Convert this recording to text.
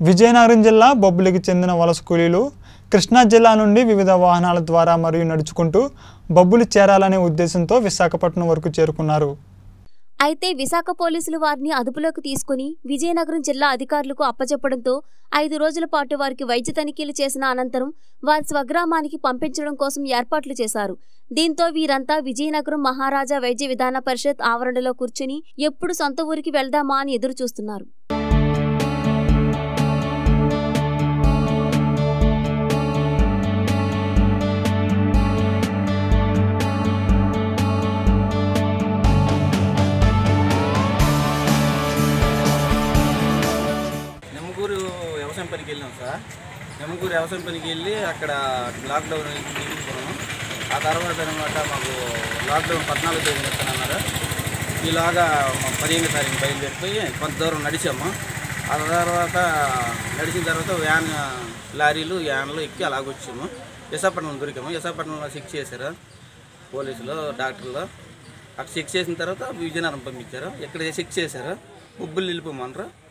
విజయనగరం జిల్లా బొబ్బులికి చెందిన వలస కూలీలు కృష్ణా జిల్లా నుండి వివిధ వాహనాల ద్వారా మరియు నడుచుకుంటూ బొబ్బులు చేరాలనే ఉద్దేశంతో విశాఖపట్నం వరకు చేరుకున్నారు అయితే విశాఖ పోలీసులు వారిని అదుపులోకి తీసుకుని విజయనగరం జిల్లా అధికారులకు అప్పచెప్పడంతో ఐదు రోజుల పాటు వారికి వైద్య తనిఖీలు చేసిన అనంతరం వారి స్వగ్రామానికి పంపించడం కోసం ఏర్పాట్లు చేశారు దీంతో వీరంతా విజయనగరం మహారాజా వైద్య విధాన పరిషత్ ఆవరణలో కూర్చుని ఎప్పుడు సొంత ఊరికి వెళ్దామా అని ఎదురు చూస్తున్నారు నెమ్మగూరు వ్యవసాయం పనికి వెళ్ళాం సార్ నెమ్మగూరు వ్యవసాయం పనికి వెళ్ళి అక్కడ లాక్డౌన్ తీసుకున్నాము ఆ తర్వాత అనమాట మాకు లాక్డౌన్ పద్నాలుగు తేదీ చెప్తానన్నారు ఇలాగా మా పదిహేను తారీఖు బయలుదేరిపోయి కొంత దూరం నడిచాము ఆ తర్వాత నడిచిన తర్వాత వ్యాన్ లారీలు వ్యాన్లు ఎక్కి అలాగొచ్చాము విశాఖపట్నం దొరికాము విశాఖపట్నంలో చెక్ చేశారు పోలీసులు డాక్టర్లు అక్కడ చెక్ చేసిన తర్వాత విజయనగరం పంపించారు ఇక్కడ చెక్ చేశారు ఉబ్బులు వెళ్ళిపోమన్నారు